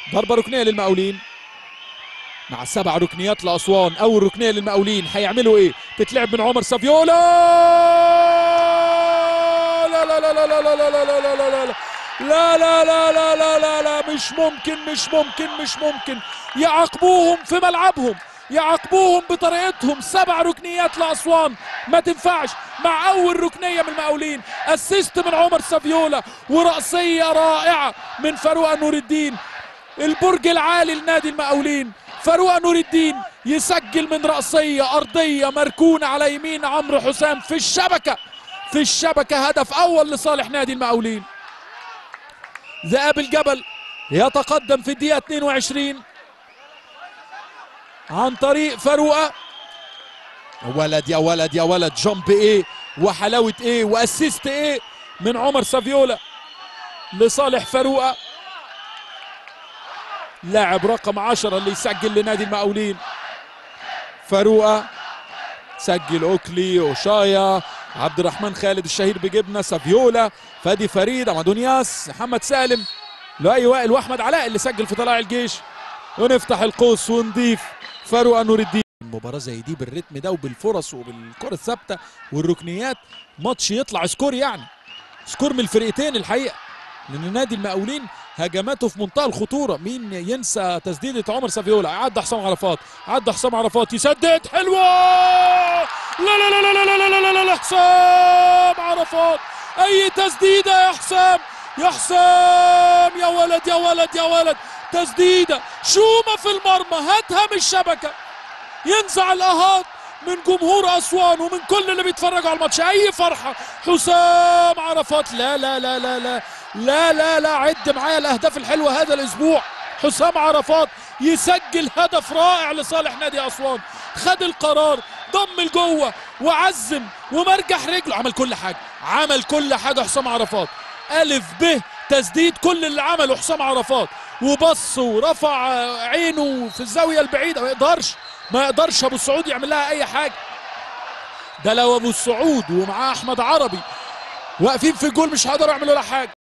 ضربه ركنيه للمقاولين مع سبع ركنيات لاسوان اول ركنيه للمقاولين هيعملوا ايه تتلعب من عمر سافيولا لا لا لا لا لا لا لا لا لا لا لا لا لا لا لا لا لا لا مش ممكن مش ممكن مش ممكن يعاقبوهم في ملعبهم يعاقبوهم بطريقتهم سبع ركنيات لاسوان ما تنفعش مع اول ركنيه من المقاولين اسيست من عمر سافيولا وراسيه رائعه من فاروق نور الدين البرج العالي لنادي المقاولين فاروق نور الدين يسجل من راسيه ارضيه مركونه على يمين عمرو حسام في الشبكه في الشبكه هدف اول لصالح نادي المقاولين ذئاب الجبل يتقدم في الدقيقه 22 عن طريق فاروقه ولد يا ولد يا ولد جامب ايه وحلاوه ايه واسيست ايه من عمر سافيولا لصالح فاروقه لاعب رقم 10 اللي يسجل لنادي المقاولين فاروقه سجل اوكلي اوشايا عبد الرحمن خالد الشهير بجبنه سافيولا فادي فريد امادونياس محمد سالم لؤي وائل واحمد علاء اللي سجل في طلائع الجيش ونفتح القوس ونضيف فاروق نور الدين مباراة زي دي بالريتم ده وبالفرص وبالكرة الثابتة والركنيات ماتش يطلع سكور يعني سكور من الفرقتين الحقيقة لأن نادي المقاولين هجماته في منتهى الخطورة مين ينسى تسديدة عمر سافيولا عدى حسام عرفات عدى حسام عرفات يسدد حلوة لا لا لا لا لا لا لا لا لا حسام عرفات أي تسديدة يا حسام يا حسام يا ولد يا ولد يا ولد تسديده شومه في المرمى هاتها من الشبكه ينزع الاهات من جمهور اسوان ومن كل اللي بيتفرجوا على الماتش اي فرحه حسام عرفات لا لا لا لا لا لا لا لا عد معايا الاهداف الحلوه هذا الاسبوع حسام عرفات يسجل هدف رائع لصالح نادي اسوان خد القرار ضم لجوه وعزم ومرجح رجله عمل كل حاجه عمل كل حاجه حسام عرفات الف ب تسديد كل اللي عمله حسام عرفات وبص ورفع عينه في الزاويه البعيده ما يقدرش ما يقدرش ابو السعود يعمل لها اي حاجه ده لو ابو السعود ومعاه احمد عربي واقفين في الجول مش هيقدروا يعملوا لها حاجه